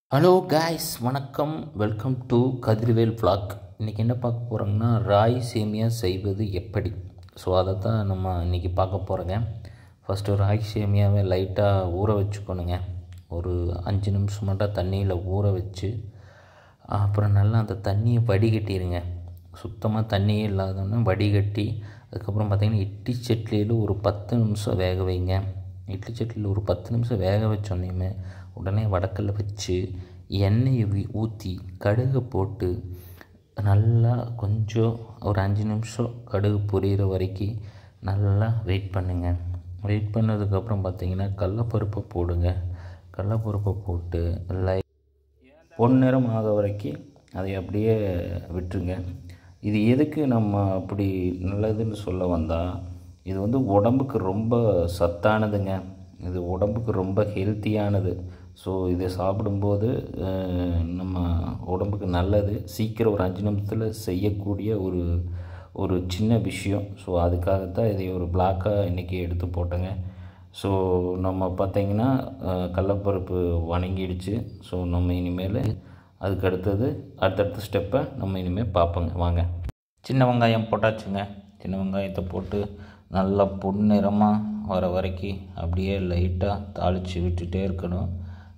hello guys வணக்கம் welcome to Kathirvel vlog இன்றைக்கி என்ன பார்க்க போகிறோங்கன்னா ராய் சேமியா செய்வது எப்படி ஸோ அதை தான் நம்ம இன்றைக்கி பார்க்க போகிறோங்க ஃபஸ்ட்டு ராய் சேமியாவை லைட்டாக ஊற வச்சுக்கணுங்க ஒரு அஞ்சு நிமிஷம் மட்டும் தண்ணியில் ஊற வச்சு அப்புறம் நல்லா அந்த தண்ணியை வடிகட்டிடுங்க சுத்தமாக தண்ணியே இல்லாதோன்னு வடிகட்டி அதுக்கப்புறம் பார்த்திங்கன்னா இட்லி சட்லியில் ஒரு பத்து நிமிஷம் வேக வைங்க இட்லி சட்லியில் ஒரு பத்து நிமிஷம் வேக வச்சோன்னே உடனே வடக்கல்ல வச்சு எண்ணெயை ஊ- ஊற்றி கடுகை போட்டு நல்லா கொஞ்சம் ஒரு அஞ்சு நிமிஷம் கடுகு பொரியிற வரைக்கும் நல்லா வெயிட் பண்ணுங்க வெயிட் பண்ணதுக்கப்புறம் பார்த்தீங்கன்னா கடலப்பருப்பை போடுங்க கடலப்பருப்பை போட்டு லை பொன்னிறம் ஆக வரைக்கும் அதை அப்படியே விட்டுருங்க இது எதுக்கு நம்ம அப்படி நல்லதுன்னு சொல்ல வந்தால் இது வந்து உடம்புக்கு ரொம்ப சத்தானதுங்க இது உடம்புக்கு ரொம்ப ஹெல்த்தியானது ஸோ இதை சாப்பிடும்போது அஹ், நம்ம உடம்புக்கு நல்லது சீக்கிரம் ஒரு அஞ்சு நிமிஷத்தில் செய்யக்கூடிய ஒரு ஒரு சின்ன விஷயம் ஸோ அதுக்காகத்தான் இதை ஒரு பிளாக்காக இன்றைக்கி எடுத்து போட்டேங்க ஸோ நம்ம பார்த்தீங்கன்னா அஹ், கடலப்பருப்பு வணங்கிடுச்சு ஸோ நம்ம இனிமேல் அதுக்கு அடுத்தது அடுத்தடுத்த ஸ்டெப்பை நம்ம இனிமேல் பார்ப்போங்க வாங்க சின்ன வெங்காயம் போட்டாச்சுங்க சின்ன வெங்காயத்தை போட்டு நல்லா பொன்னிறமாக வர வரைக்கும் அப்படியே லைட்டாக தாளித்து விட்டுட்டே இருக்கணும்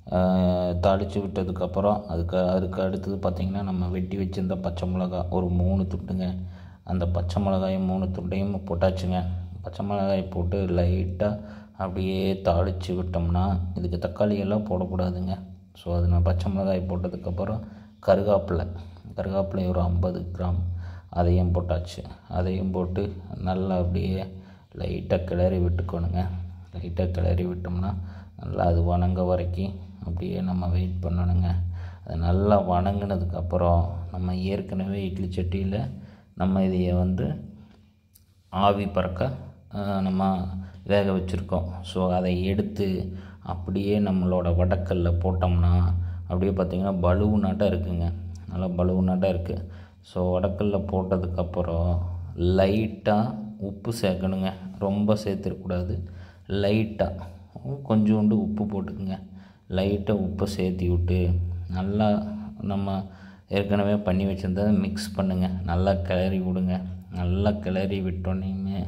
அஹ், தாளித்து விட்டதுக்கப்புறம் அதுக்கு அதுக்கு அடுத்தது பார்த்திங்கன்னா நம்ம வெட்டி வச்சிருந்த பச்சை மிளகா ஒரு மூணு துண்டுங்க அந்த பச்சை மிளகாயும் மூணு துண்டையும் போட்டாச்சுங்க பச்சை மிளகாய் போட்டு லைட்டாக அப்படியே தாளித்து விட்டோம்னா இதுக்கு தக்காளி எல்லாம் போடக்கூடாதுங்க ஸோ அது நான் பச்சை மிளகாய் போட்டதுக்கப்புறம் கருகாப்பிலை கருகாப்பிலை ஒரு ஐம்பது கிராம் அதையும் போட்டாச்சு அதையும் போட்டு நல்லா அப்படியே லைட்டாக கிளறி விட்டுக்கணுங்க லைட்டாக கிளறி விட்டோம்னா நல்லா அது வணங்க வரைக்கும் அப்படியே நம்ம வெயிட் பண்ணணுங்க அது நல்லா வணங்கினதுக்கப்புறம் நம்ம ஏற்கனவே இட்லி சட்டியில் நம்ம இதையை வந்து ஆவி பறக்க அஹ், நம்ம வேக வச்சுருக்கோம் ஸோ அதை எடுத்து அப்படியே நம்மளோட வடக்கல்ல போட்டோம்னா அப்படியே பார்த்திங்கன்னா பலூனாட்டம் இருக்குங்க நல்லா பலூனாட்டம் இருக்குது ஸோ வடக்கல்ல போட்டதுக்கப்புறம் லைட்டாக உப்பு சேர்க்கணுங்க ரொம்ப சேர்த்துடக்கூடாது லைட்டாக கொஞ்சோண்டு உப்பு போட்டுக்குங்க லைட்டாக உப்பை சேர்த்தி விட்டு நல்லா நம்ம ஏற்கனவே பண்ணி வச்சுருந்ததை மிக்ஸ் பண்ணுங்கள் நல்லா கிளறி விடுங்க நல்லா கிளறி விட்டோன்னே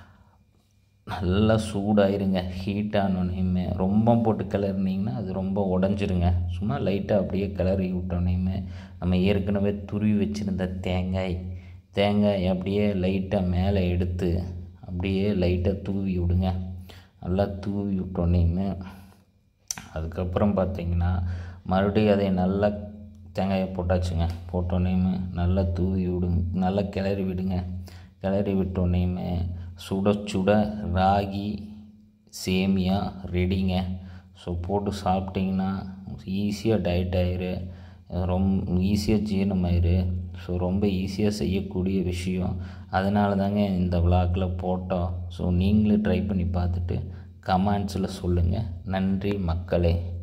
நல்லா சூடாயிருங்க ஹீட் ஆனோடனேயுமே ரொம்ப போட்டு கிளறினீங்கன்னா அது ரொம்ப உடஞ்சிருங்க சும்மா லைட்டாக அப்படியே கிளறி விட்டோன்னேயுமே நம்ம ஏற்கனவே துருவி வச்சுருந்த தேங்காய் தேங்காய் அப்படியே லைட்டாக மேலே எடுத்து அப்படியே லைட்டாக தூவி விடுங்க நல்லா தூவி விட்டோன்னேயுமே அதுக்கப்புறம் பார்த்தீங்கன்னா மறுபடியும் அதை நல்லா தேங்காயை போட்டாச்சுங்க போட்டோன்னேயுமே நல்லா தூவி விடுங்க நல்லா கிளறி விடுங்க கிளறி விட்டோன்னேயுமே சுட சுட ராகி சேமியா ரெடிங்க ஸோ போட்டு சாப்பிட்டிங்கன்னா ஈஸியாக டயட் ஆயிரு ரொம்ப ஈஸியாக ஜீரணமாயிரு ஸோ ரொம்ப ஈஸியாக செய்யக்கூடிய விஷயம் அதனால தாங்க இந்த விளாக்கில் போட்டோம் ஸோ நீங்களும் ட்ரை பண்ணி பார்த்துட்டு கமெண்ட்ஸில் சொல்லுங்கள் நன்றி மக்களே